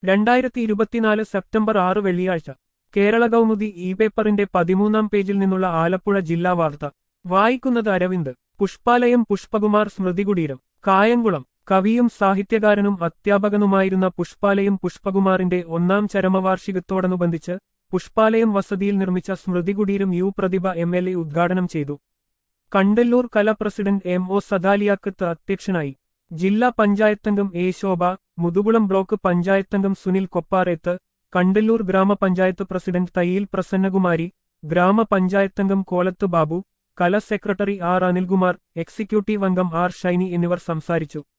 രണ്ടായിരത്തി ഇരുപത്തിനാല് സെപ്റ്റംബർ ആറ് വെള്ളിയാഴ്ച കേരള കൗമുദി ഇ പേപ്പറിന്റെ പതിമൂന്നാം പേജിൽ നിന്നുള്ള ആലപ്പുഴ ജില്ലാ വാർത്ത വായിക്കുന്നത് അരവിന്ദ് പുഷ്പാലയം പുഷ്പകുമാർ സ്മൃതികുടീരം കായംകുളം കവിയും സാഹിത്യകാരനും അധ്യാപകനുമായിരുന്ന പുഷ്പാലയം പുഷ്പകുമാറിന്റെ ഒന്നാം ചരമവാർഷികത്തോടനുബന്ധിച്ച് പുഷ്പാലയം വസതിയിൽ നിർമ്മിച്ച സ്മൃതികുടീരം U Prathibha M L A ഉദ്ഘാടനം ചെയ്തു കണ്ടല്ലൂർ കല പ്രസിഡന്റ് എം ഒ സദാലിയാക്കത്ത് അധ്യക്ഷനായി ജില്ലാ പഞ്ചായത്തംഗം എ ശോഭ മുതുകുളം ബ്ലോക്ക് പഞ്ചായത്തംഗം സുനിൽ കൊപ്പാറേത്ത് കണ്ടല്ലൂർ ഗ്രാമപഞ്ചായത്ത് പ്രസിഡന്റ് തയ്യിൽ പ്രസന്നകുമാരി ഗ്രാമപഞ്ചായത്തംഗം Kolath Babu Kala secretary R Anilkumar executive അംഗം ആർ ഷൈനി എന്നിവർ സംസാരിച്ചു